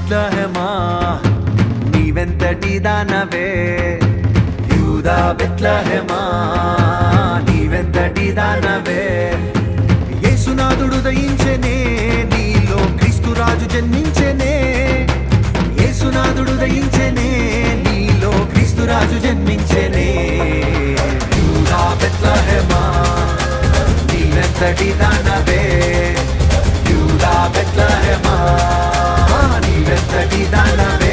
బెత్లహెమా నీవెంతటి దానవే యూదా బెత్లహెమా నీవెంతటి దానవే యేసునాథుడు దయించెనే నీలో క్రీస్తు రాజు జన్మించెనే యేసునాథుడు దయించెనే నీలో క్రీస్తు రాజు జన్మించెనే యూదా బెత్లహెమా నీవెంతటి దానవే యూదా బెత్లహెమా నీవెంతటి దానవే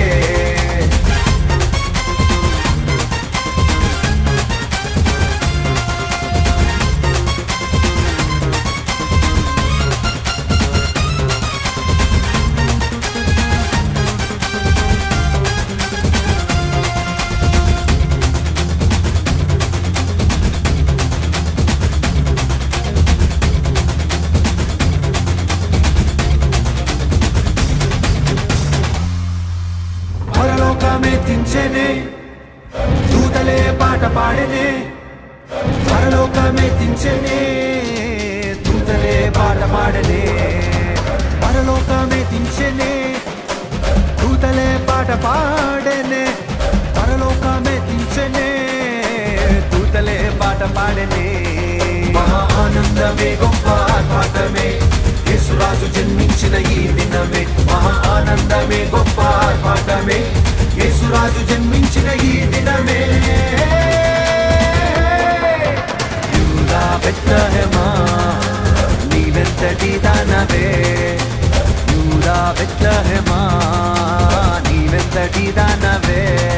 పరలోకమెత్తించెనే దూతలే పాట పాడెనే పరలోకమెత్తించెనే దూతలే పాట పాడనే పరలోకమెత్తించెనే దూతలే పాట పాడెనే పరలోకమెత్తించెనే దూతలే పాట పాడెనే మహా ఆనందమే గొప్ప ఆర్భాటమే యేసురాజు జన్మించిన ఈ దినమే మహా ఆనందమే గొప్ప ఆర్భాటమే యేసురాజు జన్మించిన ఈ దినమే యూదా బెత్లహెమా నీవెంతటి దానవే యూదా బెత్లహెమా నీవెంతటి దానవే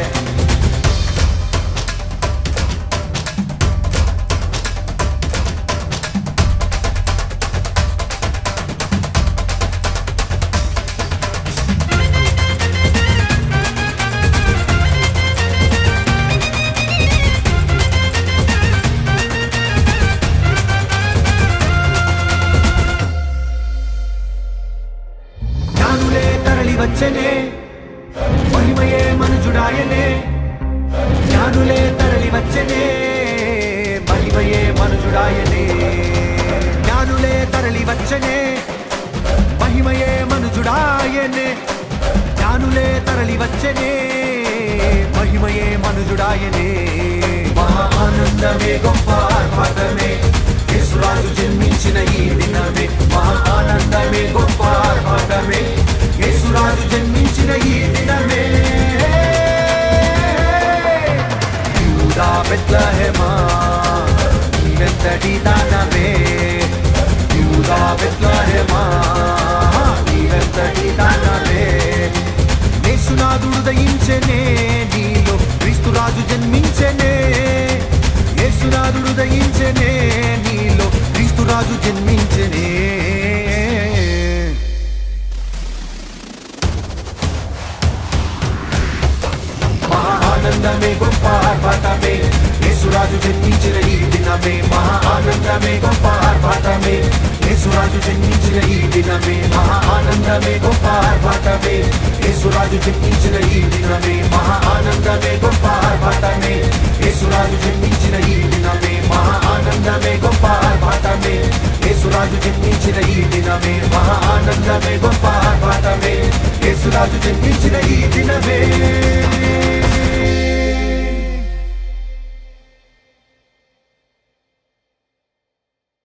జ్ఞానులే తరలి వచ్చనే మహిమయే మనుజుడాయనే జ్ఞానులే తరలి వచ్చనే మహిమయే మనుజుడాయనే జ్ఞానులే తరలి వచ్చనే మహిమయే మనుజుడాయనే జ్ఞానులే తరలి వచ్చనే మహిమయే మనుజుడాయనే మహా ఆనందమే గొప్ప ఆర్భాటమే యేసురాజు జన్మించిన ఈ దినమే మహా ఆనందమే గొప్ప ఆర్భాటమే యేసురాజు జన్మించిన ఈ దినమే యూదా బెత్లహెమా నీవెంతటి దానవే యూదా బెత్లహెమా నీవెంతటి దానవే యేసునాథుడు దయించెనే నీలో క్రీస్తురాజు జన్మించెనే యేసునాథుడు దయించెనే నీలో క్రీస్తురాజు జన్మించెనే మహా ఆనందమే గొప్ప ఆర్భాటమే యేసురాజు జన్మించిన ఈ దినమే మహా ఆనందమే గొప్ప ఆర్భాటమే యేసురాజు జన్మించిన ఈ దినమే మహా ఆనందమే గొప్ప ఆర్భాటమే యేసురాజు జన్మించిన ఈ దినమే మహా ఆనందమే గొప్ప ఆర్భాటమే యేసురాజు జన్మించిన ఈ దినమే మహా ఆనందమే గొప్ప ఆర్భాటమే యేసురాజు జన్మించిన ఈ దినమే మహా ఆనందమే గొప్ప ఆర్భాటమే యేసురాజు జన్మించిన ఈ దినమే